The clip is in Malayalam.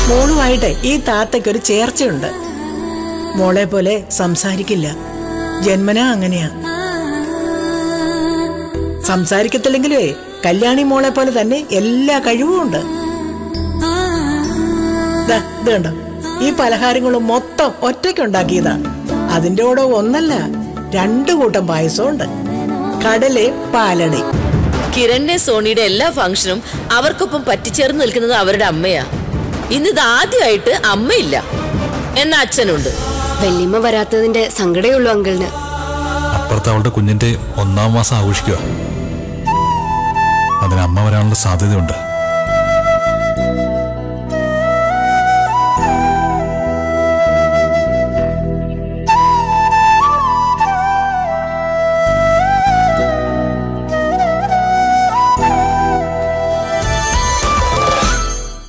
മോളുമായിട്ട് ഈ താത്തയ്ക്കൊരു ചേർച്ചയുണ്ട് മോളെ പോലെ സംസാരിക്കില്ല ജന്മനാ അങ്ങനെയാ സംസാരിക്കത്തില്ലെങ്കിലേ കല്യാണി മോളെ പോലെ തന്നെ എല്ലാ കഴിവും ഉണ്ട് ദാ, ഇത് കണ്ടോ ഈ പലഹാരങ്ങളും മൊത്തം ഒറ്റയ്ക്കുണ്ടാക്കിയതാ അതിന്റെ കൂടെ ഒന്നല്ല രണ്ടു കൂട്ടം പായസവും ഉണ്ട് കടല് പാലട കിരണിന്റെ സോണിയുടെ എല്ലാ ഫംഗ്ഷനും അവർക്കൊപ്പം പറ്റിച്ചേർന്ന് നിൽക്കുന്നത് അവരുടെ അമ്മയാ ഇന്നിത് ആദ്യമായിട്ട് അമ്മയില്ല എന്ന അച്ഛനുണ്ട് വല്യമ്മ വരാത്തതിന്റെ സങ്കടേ ഉള്ളൂ അങ്കിളിന് അപ്പുറത്ത് അവളുടെ കുഞ്ഞിന്റെ ഒന്നാം മാസം ആഘോഷിക്കുക അതിന് അമ്മ വരാനുള്ള സാധ്യതയുണ്ട്